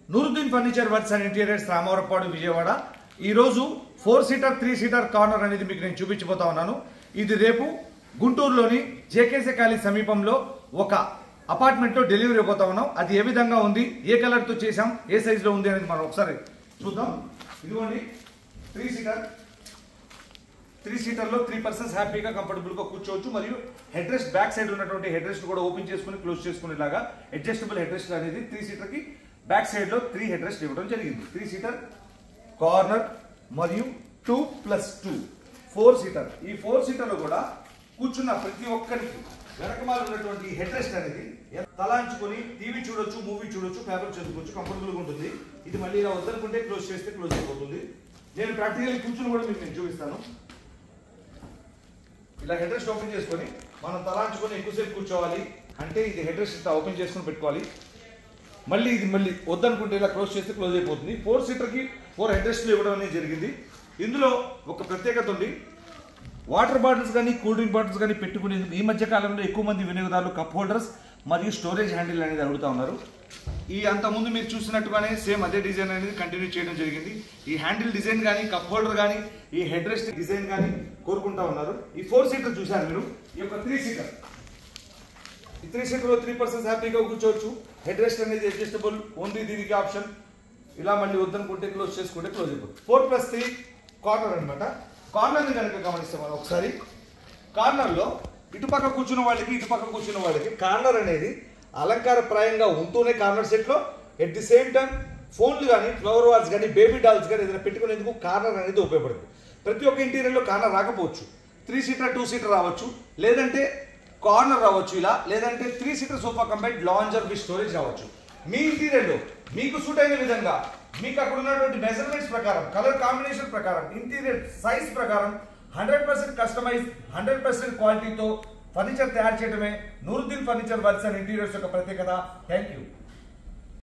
Nooruddin furniture works and interiors Ramavarapadu Vijayawada ఈ రోజు four seater three seater corner అనేది మీకు నేను చూపించబోతా ఉన్నాను ఇది రేపు గుంటూరులోని జేకేసీ కాలేజ్ సమీపంలో ఒక అపార్ట్మెంట్ లో డెలివరీ అయిపోతా ఉన్నాం అది ఏ విధంగా ఉంది ఏ కలర్ తో చేసాం ఏ సైజ్ లో ఉంది అనేది మనం ఒకసారి చూద్దాం ఇదిగోండి త్రీ సీటర్ త్రీ సీటర్ లో త్రీ పర్సన్స్ హ్యాపీగా కంఫర్టబుల్ గా కూర్చోవచ్చు మరియు హెడ్ రెస్ట్ బ్యాక్ సైడ్ ఉన్నటువంటి హెడ్ రెస్ట్ కూడా ఓపెన్ చేసుకుని క్లోజ్ చేసుకునేలాగా అడ్జస్టబుల్ హెడ్ రెస్ట్ అనేది త్రీ సీటర్ కి బ్యాక్ సైడ్ లో త్రీ హెడ్ రెస్ట్ ఇవ్వడం జరిగింది త్రీ సీటర్ కార్నర్ మరియు two plus two four seater ఈ ఫోర్ సీటర్ లో కూడా కూర్చున్న ప్రతి ఒక్కరికి వెనకమాల ఉన్నటువంటి హెడ్ రెస్ట్ అనేది తలాంచుకొని టీవీ చూడొచ్చు మూవీ చూడొచ్చు పేపర్ చదువుకోవచ్చు కంఫర్టబుల్ గా ఉంటుంది ఇది మళ్ళీ ఇలా వద్దనుకుంటే క్లోజ్ చేస్తే క్లోజ్ అయిపోతుంది నేను ప్రాక్టికల్ కూర్చుని కూడా మీకు నేను చూపిస్తాను ఇలా హెడ్ రెస్ట్ ఓపెన్ చేసుకొని మనం తలాంచుకొని ఎక్కువసేపు కూర్చోవాలి అంటే ఇది హెడ్ రెస్ట్ ఇట్లా ఓపెన్ చేసుకొని పెట్టుకోవాలి మళ్ళీ ఇది మళ్ళీ వద్దనుకుంటే ఇలా క్లోజ్ చేస్తే క్లోజ్ అయిపోతుంది ఫోర్ సీటర్కి ఫోర్ హెడ్ రెస్ట్లు ఇవ్వడం అనేది జరిగింది ఇందులో ఒక ప్రత్యేకత ఉంది వాటర్ బాటిల్స్ కానీ కూల్ డ్రింక్ బాటిల్స్ కానీ పెట్టుకునేందుకు ఈ మధ్య కాలంలో ఎక్కువ మంది వినియోగదారులు కప్ హోల్డర్స్ మరియు స్టోరేజ్ హ్యాండిల్ అనేది అడుగుతా ఉన్నారు ఈ అంత ముందు మీరు చూసినట్టుగానే సేమ్ అదే డిజైన్ అనేది కంటిన్యూ చేయడం జరిగింది ఈ హ్యాండిల్ డిజైన్ కానీ కప్ హోల్డర్ కానీ ఈ హెడ్ రెస్ట్ డిజైన్ కానీ కోరుకుంటా ఉన్నారు ఈ ఫోర్ సీటర్ చూశారు మీరు ఈ యొక్క త్రీ సీటర్ ఈ త్రీ సీటర్ లో త్రీ పర్సన్స్ హ్యాపీగా కూర్చోవచ్చు హెడ్ రెస్ట్ అనేది అడ్జస్టబుల్ ఉంది దీనికి ఆప్షన్ ఇలా మళ్ళీ వద్దనుకుంటే క్లోజ్ చేసుకుంటే క్లోజ్ అయిపోతుంది ఫోర్ ప్లస్ త్రీ కార్నర్ అనమాట కార్నర్ని కనుక గమనిస్తాం మనం ఒకసారి కార్నర్లో ఇటుపక్క కూర్చున్న వాళ్ళకి ఇటుపక్క కూర్చున్న వాళ్ళకి కార్నర్ అనేది అలంకారప్రాయంగా ఉంటూనే కార్నర్ సెట్లో ఎట్ ది సేమ్ టైం ఫోన్లు కానీ ఫ్లవర్ వాల్స్ కానీ బేబీ డాల్స్ కానీ ఏదైనా పెట్టుకునేందుకు కార్నర్ అనేది ఉపయోగపడుతుంది ప్రతి ఒక్క ఇంటీరియర్లో కార్నర్ రాకపోవచ్చు త్రీ సీటర్ టూ సీటర్ రావచ్చు లేదంటే కార్నర్ రావచ్చు ఇలా లేదంటే three seater sofa combine lounger with storage రావచ్చు మీ ఇంటీరియర్లో మీకు సూట్ అయిన విధంగా మీకు అక్కడ ఉన్నటువంటి మెజర్మెంట్స్ ప్రకారం కలర్ కాంబినేషన్ ప్రకారం ఇంటీరియర్ సైజ్ ప్రకారం hundred percent customise hundred percent క్వాలిటీతో ఫర్నిచర్ తయారు చేయడమే Nooruddin furniture works and interiors యొక్క ప్రత్యేకత థ్యాంక్ యూ